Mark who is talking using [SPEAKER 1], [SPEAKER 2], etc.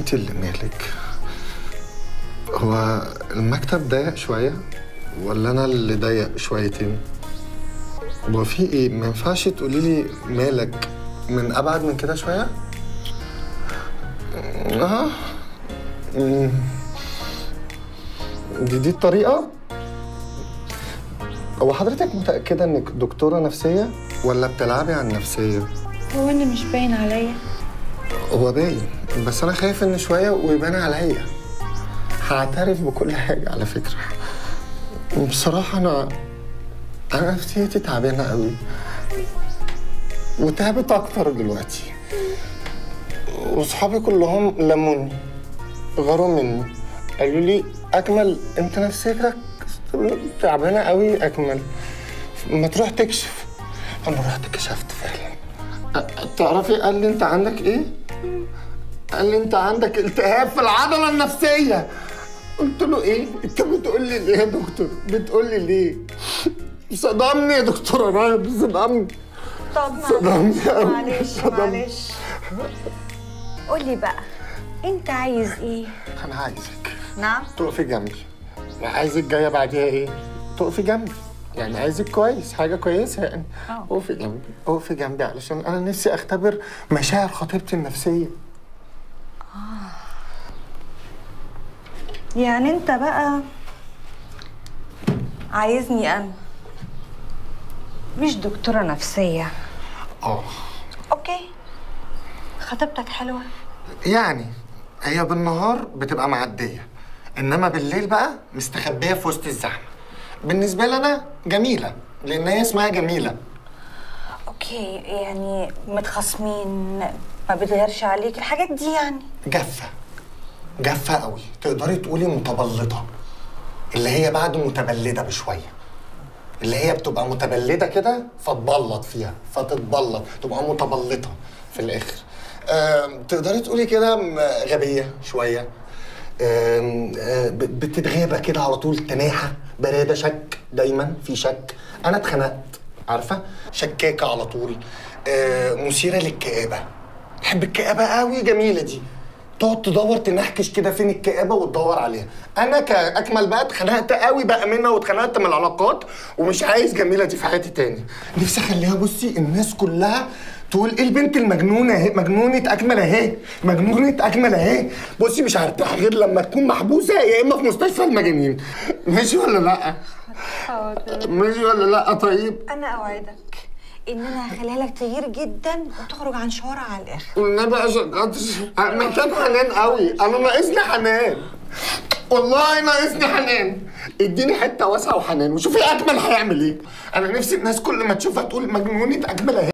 [SPEAKER 1] انت اللي مالك هو المكتب ضيق شويه ولا انا اللي ضيق شويتين هو في ايه ما ينفعش تقولي لي مالك من ابعد من كده شويه اه مم. دي دي الطريقه هو حضرتك متاكده انك دكتوره نفسيه ولا بتلعبي على النفسيه
[SPEAKER 2] هو انا مش باين عليا
[SPEAKER 1] هو باين بس انا خايف ان شويه ويبان عليا هعترف بكل حاجه على فكره بصراحه انا انا نفسيتي تعبانه قوي وتعبت اكتر دلوقتي واصحابي كلهم لموني غاروا مني قالوا لي اكمل انت نفسيتك تعبانه قوي اكمل ما تروح تكشف انا رحت كشفت فعلا أ- تعرفي قال لي انت عندك ايه قال لي انت عندك التهاب في العضله النفسيه قلت له ايه انت بتقول لي ليه يا دكتور بتقول لي ليه صدمني يا دكتور انا صدمني
[SPEAKER 2] طب
[SPEAKER 1] صدمني قوي
[SPEAKER 2] معلش
[SPEAKER 1] صدمني.
[SPEAKER 2] معلش قولي بقى انت عايز ايه
[SPEAKER 1] انا عايزك
[SPEAKER 2] نعم
[SPEAKER 1] تقفي جنبي عايزك جايه بعديها ايه تقفي جنبي يعني عايزك كويس حاجه كويسه يعني
[SPEAKER 2] اه.
[SPEAKER 1] اقفي جنبي اقفي جنبي علشان انا نفسي اختبر مشاعر خطيبتي النفسيه
[SPEAKER 2] يعني انت بقى عايزني انا مش دكتورة نفسية
[SPEAKER 1] اه
[SPEAKER 2] اوكي خطيبتك حلوة
[SPEAKER 1] يعني هي بالنهار بتبقى معديه انما بالليل بقى مستخبيه في وسط الزحمه بالنسبه لي انا جميله لان هي اسمها جميله
[SPEAKER 2] اوكي يعني متخاصمين ما بتغيرش عليك الحاجات دي يعني
[SPEAKER 1] جافه جافه قوي تقدري تقولي متبلطه اللي هي بعد متبلده بشويه اللي هي بتبقى متبلده كده فتبلط فيها فتتبلط تبقى متبلطه في الاخر آم، تقدري تقولي كده م- غبيه شويه آم، آه، ب- بتتغابى كده على طول تناحه بارده شك دايما في شك انا اتخنقت عارفه شكاكه على طول آه، مثيره للكآبه بحب الكآبه قوي جميله دي تقعد تدور تنحكش كده فين الكآبة وتدور عليها انا كاكمل بقى اتخنقت قوي بقى منها واتخنقت من العلاقات ومش عايز جميله دي في حياتي تاني نفسي اخليها بصي الناس كلها تقول ايه البنت المجنونه اهي مجنونه اكمل اهي مجنونه اكمل اهي بصي مش هرتاح غير لما تكون محبوسه يا اما في مستشفى المجانين ماشي ولا لا ماشي ولا لا طيب
[SPEAKER 2] انا اوعدك ان انا هخليها لك تغيير جدا وتخرج عن شعورها على الاخر
[SPEAKER 1] والنبي عشان خاطر انا محتاج حنان قوي انا ناقصني حنان والله ناقصني حنان اديني حته واسعه وحنان وشوفي اكمل هيعمل ايه انا نفسي الناس كل ما تشوفها تقول مجنونه اكمل اهي